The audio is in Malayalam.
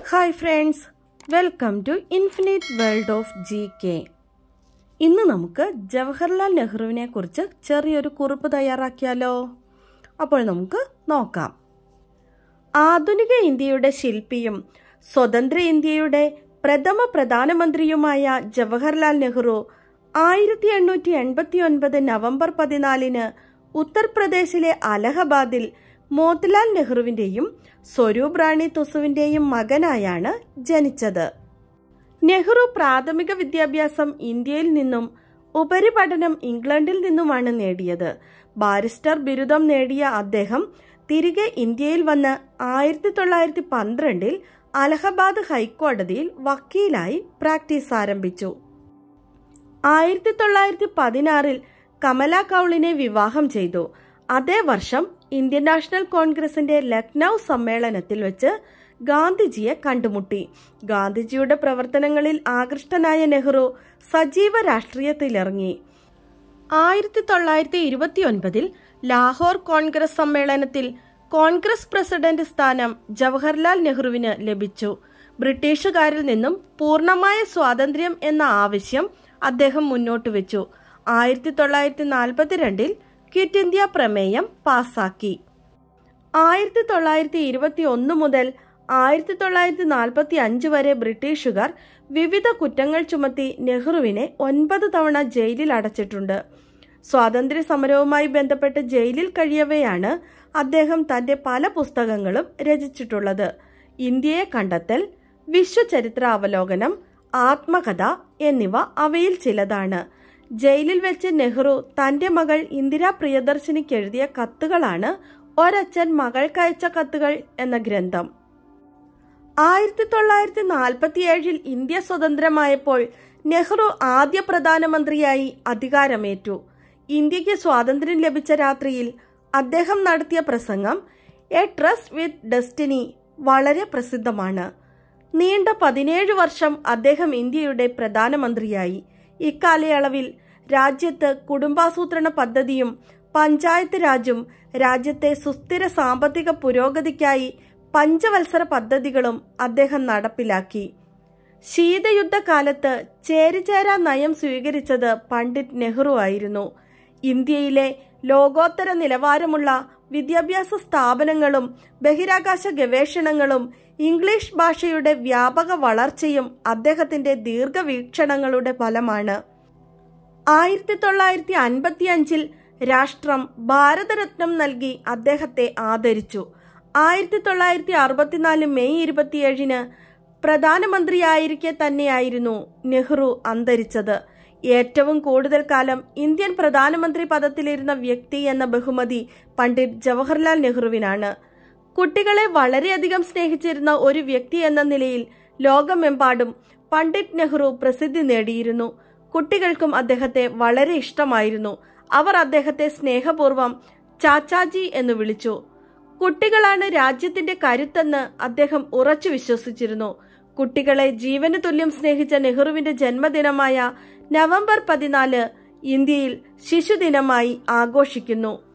hi friends welcome to infinite world of G K ഇന്ന് നമുക്ക് ജവഹർലാൽ നെഹ്റുവിനെ കുറിച്ച് ചെറിയൊരു കുറിപ്പ് തയ്യാറാക്കിയാലോ അപ്പോൾ നമുക്ക് നോക്കാം ആധുനിക ഇന്ത്യയുടെ ശില്പിയും സ്വതന്ത്ര ഇന്ത്യയുടെ പ്രഥമ പ്രധാനമന്ത്രിയുമായ ജവഹർലാൽ നെഹ്റു ആയിരത്തി എണ്ണൂറ്റി എൺപത്തി ഒൻപത് നവംബർ പതിനാലിന് ഉത്തർപ്രദേശിലെ അലഹബാദിൽ മോത്തിലാൽ നെഹ്റുവിന്റെയും സ്വരൂപ് റാണി തുസുവിന്റെയും മകനായാണ് ജനിച്ചത് നെഹ്റു പ്രാഥമിക വിദ്യാഭ്യാസം ഇന്ത്യയിൽ നിന്നും ഉപരിപഠനം ഇംഗ്ലണ്ടിൽ നിന്നുമാണ് നേടിയത് ബാരിസ്റ്റർ ബിരുദം നേടിയ അദ്ദേഹം തിരികെ ഇന്ത്യയിൽ വന്ന് ആയിരത്തി തൊള്ളായിരത്തി പന്ത്രണ്ടിൽ അലഹബാദ് ഹൈക്കോടതിയിൽ വക്കീലായി പ്രാക്ടീസ് ആരംഭിച്ചു ആയിരത്തി തൊള്ളായിരത്തി പതിനാറിൽ കമല കൗളിനെ വിവാഹം ചെയ്തു അതേ വർഷം ഇന്ത്യൻ നാഷണൽ കോൺഗ്രസിന്റെ ലക്നൌ സമ്മേളനത്തിൽ വെച്ച് ഗാന്ധിജിയെ കണ്ടുമുട്ടി ഗാന്ധിജിയുടെ പ്രവർത്തനങ്ങളിൽ ആകൃഷ്ടനായ നെഹ്റു സജീവ രാഷ്ട്രീയത്തിലിറങ്ങി ആയിരത്തി തൊള്ളായിരത്തി ഇരുപത്തി ഒൻപതിൽ ലാഹോർ കോൺഗ്രസ് സമ്മേളനത്തിൽ കോൺഗ്രസ് പ്രസിഡന്റ് സ്ഥാനം ജവഹർലാൽ നെഹ്റുവിന് ലഭിച്ചു ബ്രിട്ടീഷുകാരിൽ നിന്നും പൂർണ്ണമായ സ്വാതന്ത്ര്യം എന്ന ആവശ്യം അദ്ദേഹം മുന്നോട്ട് വെച്ചു ആയിരത്തി തൊള്ളായിരത്തി നാൽപ്പത്തിരണ്ടിൽ ക്വിറ്റ് ഇന്ത്യ പ്രമേയം പാസാക്കി ആയിരത്തി തൊള്ളായിരത്തി ഇരുപത്തി ഒന്ന് മുതൽ ആയിരത്തി തൊള്ളായിരത്തി നാൽപ്പത്തി അഞ്ച് വരെ ബ്രിട്ടീഷുകാർ വിവിധ കുറ്റങ്ങൾ ചുമത്തി നെഹ്റുവിനെ ഒൻപത് തവണ ജയിലിൽ അടച്ചിട്ടുണ്ട് സ്വാതന്ത്ര്യ സമരവുമായി ബന്ധപ്പെട്ട് ജയിലിൽ കഴിയവെയാണ് അദ്ദേഹം തന്റെ പല പുസ്തകങ്ങളും രചിച്ചിട്ടുള്ളത് ഇന്ത്യയെ കണ്ടെത്തൽ വിശ്വചരിത്ര അവലോകനം ആത്മകഥ എന്നിവ അവയിൽ ചിലതാണ് ജയിലിൽ വെച്ച് നെഹ്റു തന്റെ മകൾ ഇന്ദിരാ പ്രിയദർശിനിക്ക് എഴുതിയ കത്തുകളാണ് ഒരച്ഛൻ മകൾക്കയച്ച കത്തുകൾ എന്ന ഗ്രന്ഥം ആയിരത്തി തൊള്ളായിരത്തി നാൽപ്പത്തിയേഴിൽ ഇന്ത്യ സ്വതന്ത്രമായപ്പോൾ നെഹ്റു ആദ്യ പ്രധാനമന്ത്രിയായി അധികാരമേറ്റു ഇന്ത്യക്ക് സ്വാതന്ത്ര്യം ലഭിച്ച രാത്രിയിൽ അദ്ദേഹം നടത്തിയ പ്രസംഗം എ ട്രസ്റ്റ് വിത്ത് ഡെസ്റ്റിനി വളരെ പ്രസിദ്ധമാണ് നീണ്ട പതിനേഴ് വർഷം അദ്ദേഹം ഇന്ത്യയുടെ പ്രധാനമന്ത്രിയായി ഇക്കാലയളവിൽ രാജ്യത്ത് കുടുംബാസൂത്രണ പദ്ധതിയും പഞ്ചായത്ത് രാജും രാജ്യത്തെ സുസ്ഥിര സാമ്പത്തിക പുരോഗതിക്കായി പഞ്ചവത്സര പദ്ധതികളും അദ്ദേഹം നടപ്പിലാക്കി ശീതയുദ്ധകാലത്ത് ചേരിചേരാ നയം സ്വീകരിച്ചത് പണ്ഡിറ്റ് നെഹ്റു ആയിരുന്നു ഇന്ത്യയിലെ ലോകോത്തര നിലവാരമുള്ള വിദ്യാഭ്യാസ സ്ഥാപനങ്ങളും ബഹിരാകാശ ഗവേഷണങ്ങളും ഇംഗ്ലീഷ് ഭാഷയുടെ വ്യാപക വളർച്ചയും അദ്ദേഹത്തിന്റെ ദീർഘവീക്ഷണങ്ങളുടെ ഫലമാണ് ആയിരത്തി തൊള്ളായിരത്തി അൻപത്തി അഞ്ചിൽ രാഷ്ട്രം ഭാരതരത്നം നൽകി അദ്ദേഹത്തെ ആദരിച്ചു ആയിരത്തി തൊള്ളായിരത്തി അറുപത്തിനാല് മെയ് ഇരുപത്തിയേഴിന് പ്രധാനമന്ത്രിയായിരിക്കെ തന്നെയായിരുന്നു നെഹ്റു അന്തരിച്ചത് ഏറ്റവും കൂടുതൽ കാലം ഇന്ത്യൻ പ്രധാനമന്ത്രി പദത്തിലിരുന്ന വ്യക്തി എന്ന ബഹുമതി പണ്ഡിറ്റ് ജവഹർലാൽ നെഹ്റുവിനാണ് കുട്ടികളെ വളരെയധികം സ്നേഹിച്ചിരുന്ന ഒരു വ്യക്തി എന്ന നിലയിൽ ലോകമെമ്പാടും പണ്ഡിറ്റ് നെഹ്റു പ്രസിദ്ധി നേടിയിരുന്നു കുട്ടികൾക്കും അദ്ദേഹത്തെ വളരെ ഇഷ്ടമായിരുന്നു അവർ അദ്ദേഹത്തെ സ്നേഹപൂർവ്വം ചാച്ചാജി എന്ന് വിളിച്ചു കുട്ടികളാണ് രാജ്യത്തിന്റെ കരുത്തെന്ന് അദ്ദേഹം ഉറച്ചു വിശ്വസിച്ചിരുന്നു കുട്ടികളെ ജീവന് തുല്യം സ്നേഹിച്ച നെഹ്റുവിന്റെ ജന്മദിനമായ നവംബർ പതിനാല് ഇന്ത്യയിൽ ശിശുദിനമായി ആഘോഷിക്കുന്നു